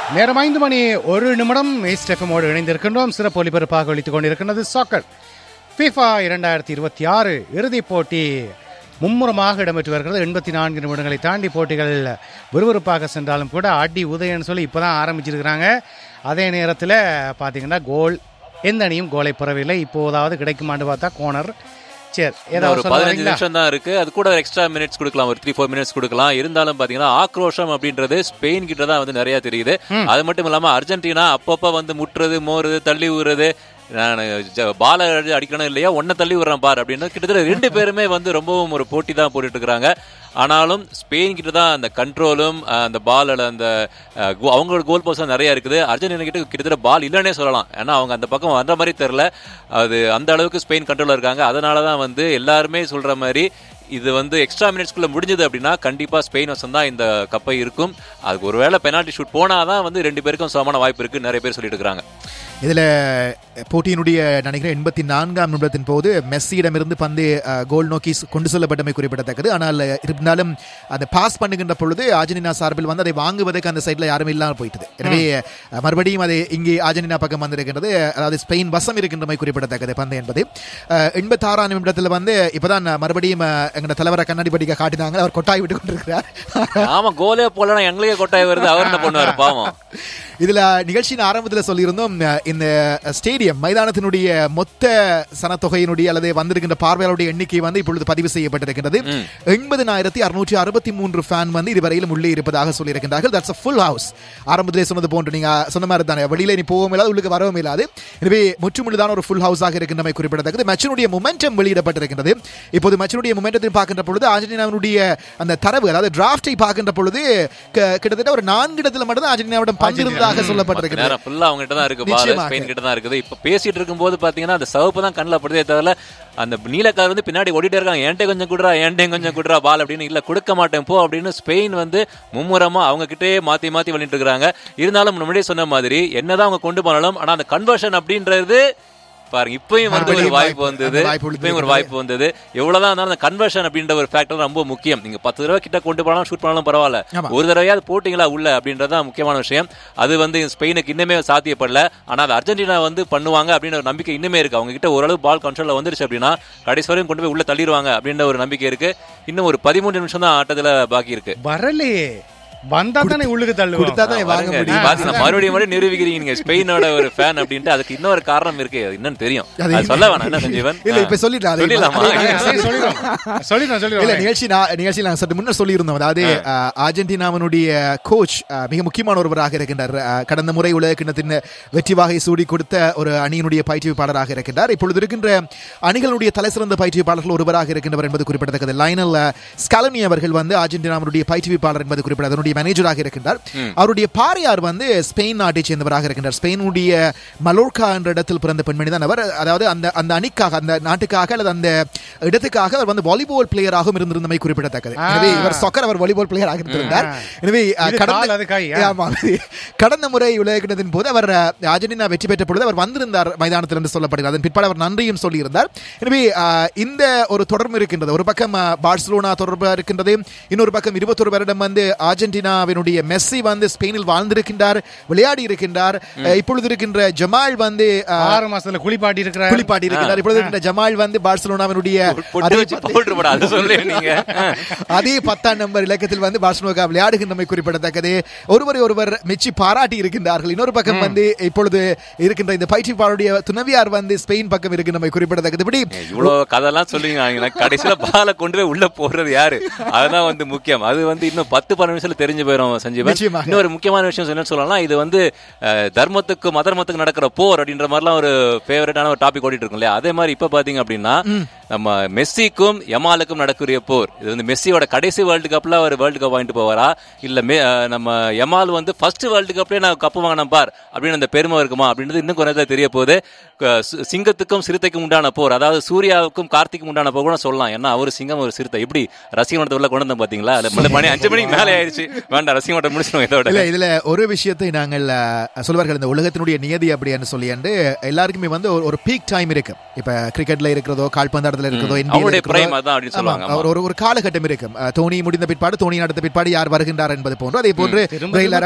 நேரம் ஐந்து மணி ஒரு நிமிடம் எஸ்டெஃபமோடு இணைந்திருக்கின்றோம் சிறப்பு ஒலிபரப்பாக ஒழித்துக் கொண்டிருக்கின்றது சாக்கர் FIFA இரண்டாயிரத்தி இருபத்தி ஆறு இறுதிப் போட்டி மும்முரமாக இடம்பெற்று வருகிறது எண்பத்தி நான்கு நிமிடங்களை தாண்டி போட்டிகள் விறுவிறுப்பாக சென்றாலும் கூட அடி உதயன்னு சொல்லி இப்போ தான் ஆரம்பிச்சிருக்கிறாங்க அதே நேரத்தில் பார்த்தீங்கன்னா கோல் எந்த அணியும் கோலை பெறவில்லை இப்போதாவது கிடைக்குமான்னு பார்த்தா கோனர் சரி இன்னும் ஏதாவது ஒரு சொல்ல பதினஞ்சு வரீங்களா? நிமிஷம் தான் இருக்கு அது கூட எக்ஸ்ட்ரா மினிட்ஸ் கொடுக்கலாம் ஒரு த்ரீ ஃபோர் மினிட்ஸ் கொடுக்கலாம் இருந்தாலும் பாத்தீங்கன்னா ஆக்ரோஷம் அப்படின்றது ஸ்பெயின் கிட்ட தான் வந்து நிறைய தெரியுது அது மட்டும் இல்லாம அர்ஜென்டினா அப்பப்ப வந்து முட்டுறது மோறுது தள்ளி விடுறது நான் பால அடிக்கணும் இல்லையா ஒன்ன தள்ளி விடுறேன் பார் அப்படின்னு கிட்டத்தட்ட ரெண்டு பேருமே வந்து ரொம்பவும் ஒரு போட்டி தான் போட்டுட்டு இருக்காங்க ஆனாலும் ஸ்பெயின் கிட்ட தான் அந்த கண்ட்ரோலும் அந்த பால் அந்த அஹ், go- அவங்களோட கோல் போஸ்ட் நிறைய இருக்குது அர்ஜென்டினா கிட்ட கிட்டத்தட்ட பால் இல்லைன்னே சொல்லலாம் ஏன்னா அவங்க அந்த பக்கம் வந்த மாதிரி தெரியல அது அந்த அளவுக்கு ஸ்பெயின் கண்ட்ரோல்ல இருக்காங்க அதனால தான் வந்து எல்லாருமே சொல்ற மாதிரி இது வந்து எக்ஸ்ட்ரா மினிட்ஸ்க்குள்ள முடிஞ்சது அப்படின்னா கண்டிப்பா ஸ்பெயின் வசம் தான் இந்த கப்பை இருக்கும் அதுக்கு ஒருவேளை பெனால்டி ஷூட் போனாதான் வந்து ரெண்டு பேருக்கும் சமமான வாய்ப்பு இருக்கு நிறைய பேர் சொல்லிட்டு இருக்காங்க இதுல போட்டியினுடைய நினைக்கிறேன் எண்பத்தி நான்காம் நிமிடத்தின் போது மெஸ்ஸியிடமிருந்து பந்து அஹ், கோல் நோக்கி ஸ்- கொண்டு செல்லப்பட்டமை குறிப்பிடத்தக்கது ஆனால் இருந்தாலும் அந்த பாஸ் பண்ணுகின்ற பொழுது அர்ஜென்டினா சார்பில் வந்து அதை வாங்குவதற்கு அந்த சைடில் யாரும் இல்லாமல் போயிட்டது எனவே அஹ், மறுபடியும் அது இங்கே அர்ஜென்டினா பக்கம் வந்திருக்கின்றது அதாவது ஸ்பெயின் வசம் இருக்கின்றமை குறிப்பிடத்தக்கது பந்து என்பது எண்பத்தாறாம் நிமிடத்தில் வந்து இப்பதான் மறுபடியும் அஹ், எங்களோட தலைவரை கண்ணாடி படிக்க காட்டினாங்க அவர் கொட்டாய் விட்டு கொண்டிருக்கிறார் ஆமா கோலே போலனா எங்களுக்கே கொட்டாய் வருது அவர் என்ன பண்ணுவாரு பாவம் இதுல நிகழ்ச்சியின் ஆரம்பத்தில் சொல்லியிருந்தோம் அஹ், இந்த ஸ்டேடியம் மைதானத்தினுடைய மொத்த சனத்தொகையினுடைய அல்லது வந்திருக்கின்ற பார்வையாளருடைய எண்ணிக்கை வந்து இப்பொழுது பதிவு செய்யப்பட்டிருக்கின்றது எண்பதினாயிரத்தி அறுநூற்றி அறுபத்தி மூன்று ஃபேன் வந்து இதுவரையிலும் உள்ளே இருப்பதாக சொல்லியிருக்கின்றார்கள் தட்ஸ் ஃபுல் ஹவுஸ் ஆரம்பத்திலே சொன்னது போன்று நீங்க சொன்ன மாதிரி தானே வெளியில நீ போகவும் இல்லாது உள்ளுக்கு வரவும் இல்லாது எனவே முற்றுமுழுதான ஒரு ஃபுல் ஹவுஸாக இருக்கின்றமை குறிப்பிடத்தக்கது மேட்சினுடைய மொமெண்டம் வெளியிடப்பட்டிருக்கின்றது இப்போது மேட்சினுடைய மொமெண்டத்தை பார்க்கின்ற பொழுது அர்ஜென்டினாவினுடைய அந்த தரவு அதாவது டிராஃப்டை பார்க்கின்ற பொழுது க- கிட்டத்தட்ட ஒரு நான்கு இடத்துல மட்டும் அர்ஜென்டினாவிடம் பந்து இருந்ததாக பத்து சொல்லப்பட்டிருக்கிறது நேரம் ஃபுல்லா அவங்க கிட்ட தான் இருக்கு பால் நிச்சயமாக. ஸ்பெயின் கிட்ட தான் இருக்குது இப்ப பேசிட்டு இருக்கும்போது பாத்தீங்கன்னா அந்த சிவப்பு தான் கண்ணில் படுதே தவிர அந்த நீலக்கார் வந்து பின்னாடி ஓடிட்டே இருக்காங்க என்கிட்ட கொஞ்சம் குடுறா என்கிட்ட கொஞ்சம் குடுறா பால் அப்படின்னு இல்ல கொடுக்க மாட்டேன் போ அப்படின்னு ஸ்பெயின் வந்து மும்முரமா அவங்க கிட்டே மாத்தி மாத்தி பண்ணிட்டு இருக்காங்க இருந்தாலும் முன்னாடியே சொன்ன மாதிரி என்னதான் அவங்க கொண்டு போனாலும் ஆனா அந்த கன்வர்ஷன் அப்படின்றது பாருங்க இப்பயும் வந்து ஒரு மறுபடியும் வாய்ப்பு வாய்ப்பு, வந்தது அந்த வாய்ப்பு இப்பயும் ஒரு வாய்ப்பு வந்தது எவ்வளவுதான் இருந்தாலும் அந்த கன்வர்ஷன் அப்படின்ற ஒரு ஃபேக்டர் ரொம்ப முக்கியம் நீங்க பத்து தடவை கிட்ட கொண்டு போனாலும் ஷூட் பண்ணாலும் பரவாயில்ல ஆமா. ஒரு தடவையாவது போட்டிங்களா உள்ள அப்படின்றது தான் முக்கியமான விஷயம் அது வந்து ஸ்பெயினுக்கு இன்னுமே சாத்தியப்படல ஆனா அது அர்ஜென்டினா வந்து பண்ணுவாங்க அப்படின்ற ஒரு நம்பிக்கை இன்னுமே இருக்கு அவங்க கிட்ட ஓரளவு பால் கண்ட்ரோல்ல வந்துருச்சு அப்படின்னா கடைசி வரையும் கொண்டு போய் உள்ள தள்ளிடுவாங்க அப்படின்ற ஒரு நம்பிக்கை இருக்கு இன்னும் ஒரு பதிமூன்று நிமிஷம் தான் ஆட்டத்துல பாக்கி இருக்கு வரலையே வந்தா தானே உள்ளுக்கு தள்ளுவோம் கொடுத்தாதான் வாங்க பாருங்க, முடியும் நீங்க பாத்தீங்கன்னா மறுபடியும் மறுபடியும் நிரூபிக்கிறீங்க நீங்க ஸ்பெயினோட ஒரு ஃபேன் அப்படின்ட்டு அதுக்கு இன்னொரு காரணம் இருக்கு அது என்னன்னு தெரியும் அது அது சொல்ல வேணாம் என்ன சஞ்சீவன் இல்ல இப்ப சொல்லிடலாம் அதை- சொல்லிடலாமா? அதை- சரி, சொல்லிடுறோம் சொல்லிடுறோம் இல்ல சொல்லிடுறோம் நிகழ்ச்சி நான் நிகழ்ச்சி நாங்க சற்று முன்னர் சொல்லியிருந்தோம் அதாவது அஹ், அர்ஜென்டினாவினுடைய கோச் அஹ், மிக முக்கியமான ஒருவராக இருக்கின்றார் அஹ், கடந்த முறை உலக கிண்ணத்தின் வெற்றி வாகை சூடி கொடுத்த ஒரு அணியினுடைய பயிற்றுவிப்பாளராக இருக்கின்றார் இப்பொழுது இருக்கின்ற அணிகளுடைய தலைசிறந்த பயிற்றுவிப்பாளர்கள் ஒருவராக இருக்கின்றவர் என்பது குறிப்பிடத்தக்கது லைனல் ஸ்காலனி அவர்கள் வந்து அர்ஜென்டினாவினுடைய பயிற்றுவிப்பாளர் என்பது குறிப்பிட அதனுடைய மேனேஜராக இருக்கின்றார் அவருடைய பாரியார் வந்து ஸ்பெயின் நாட்டை சேர்ந்தவராக இருக்கின்றார் ஸ்பெயினுடைய மலோர்கா என்ற இடத்தில் பிறந்த பெண்மணி தான் அவர் அதாவது அந்த அந்த அணிக்காக அந்த நாட்டுக்காக அல்லது அந்த இடத்துக்காக அவர் வந்து வாலிபால் பிளேயராகவும் இருந்திருந்தமை குறிப்பிடத்தக்கது எனவே இவர் சொக்கர் அவர் வாலிபால் பிளேயராக இருந்திருந்தார் எனவே அஹ், இது கால், அது கை, ஆ. ஆமா கடந்த முறை உலகினத்தின் போது அவர் அஹ், அர்ஜென்டினா வெற்றி பெற்ற பொழுது அவர் வந்திருந்தார் மைதானத்தில் என்று சொல்லப்படுகிறது அதன் பிற்பாடு அவர் நன்றியும் சொல்லியிருந்தார் எனவே அஹ், இந்த ஒரு தொடர்பு இருக்கின்றது ஒரு பக்கம் அஹ், பார்சிலோனா தொடர்பு இருக்கின்றது இன்னொரு பக்கம் இருபத்தொரு வருடம் வந்து அர்ஜென்டினாவினுடைய மெஸ்ஸி வந்து ஸ்பெயினில் வாழ்ந்திருக்கின்றார் விளையாடி இருக்கின்றார் அஹ், இப்பொழுது இருக்கின்ற ஜமால் வந்து அஹ், ஆறு மாசத்துல குளிப்பாட்டி இருக்கிற குளிப்பாட்டி இருக்கின்றார் இப்பொழுது இருக்கின்ற ஜமால் வந்து பார்சிலோனாவினுடைய பொட்டு அதே வச்சு பவுடர் போட அது சொல்லு நீங்க அதே பத்தாம் நம்பர் இலக்கத்தில் வந்து பார்சலோகா விளையாடுகின்றமை குறிப்பிடத்தக்கது ஒருவரை ஒருவர் மெச்சி பாராட்டி இருக்கின்றார்கள் இன்னொரு பக்கம் வந்து இப்பொழுது இருக்கின்ற இந்த பயிற்சிப்பாளருடைய துணவியார் வந்து ஸ்பெயின் பக்கம் இருக்கின்றமை குறிப்பிடத்தக்கது இப்படி இவ்வளவு கதைலாம் சொல்லுங்க கடைசியில பாலை கொண்டு போய் உள்ள போடுறது யாரு அதுதான் வந்து முக்கியம் அது வந்து இன்னும் பத்து பன்னெண்டு நிமிஷத்துல தெரிஞ்சு போயிடும் சஞ்சீவன் நிச்சயமாக. இன்னொரு முக்கியமான விஷயம் என்ன சொல்லலாம் இது வந்து அஹ், தர்மத்துக்கும் அதர்மத்துக்கும் நடக்கிற போர் அப்படின்ற மாதிரிலாம் ஒரு ஃபேவரட்டான ஒரு டாபிக் ஓடிட்டு இருக்கும் இல்லையா அதே மாதிரி இப்ப பாத்தீங்க அப்படின்னா நம்ம மெஸ்ஸிக்கும் யமாலுக்கும் நடக்கிற போர் இது வந்து மெஸ்ஸியோட கடைசி வேர்ல்டு கப்ல ஒரு வேர்ல்டு கப் வாங்கிட்டு போவாரா இல்ல மே- அஹ், நம்ம யமால் வந்து ஃபர்ஸ்ட் வேர்ல்டு கப்லயே நான் கப்பு வாங்கினேன் பார் அப்படின்னு அந்த பெருமை இருக்குமா அப்படின்றது இன்னும் கொஞ்சம் நேரத்துல தெரிய போகுது க- சி- சிங்கத்துக்கும் சிறுத்தைக்கும் உண்டான போர் அதாவது சூர்யாவுக்கும் கார்த்திக்கும் உண்டான போர் கூட சொல்லலாம் ஏன்னா அவர் சிங்கம் ஒரு சிறுத்தை எப்படி ரசிக மன்றத்தை உள்ள கொண்டு வந்தோம் பாத்தீங்களா அதுல மணி- மணி அஞ்சு மணிக்கு மேலே ஆயிடுச்சு வேண்டாம் ரசிக மன்றம் முடிச்சிடும் இதோட இல்ல இதுல ஒரு விஷயத்தை நாங்கள் அஹ், சொல்வார்கள் இந்த உலகத்தினுடைய நியதி அப்படின்னு சொல்லி என்று எல்லாருக்குமே வந்து ஒரு- ஒரு பீக் டைம் இருக்கு இப்ப கிரிக்கெட்ல இருக்கிறதோ கால்பந்தாட்டத்துல இருக்கிறதோ NBA ல அவங்களுடைய இருக்கிறதோ, prime அதான் அப்படின்னு ஆமா, சொல்லுவாங்க, ஆமா. ஒரு ஒரு காலகட்டம் இருக்கும் அஹ், தோனி முடிந்த பிற்பாடு தோனி நடந்த பிற்பாடு யார் வருகின்றார் என்பது போன்று அதே போன்று திரும்ப ரெய்லர்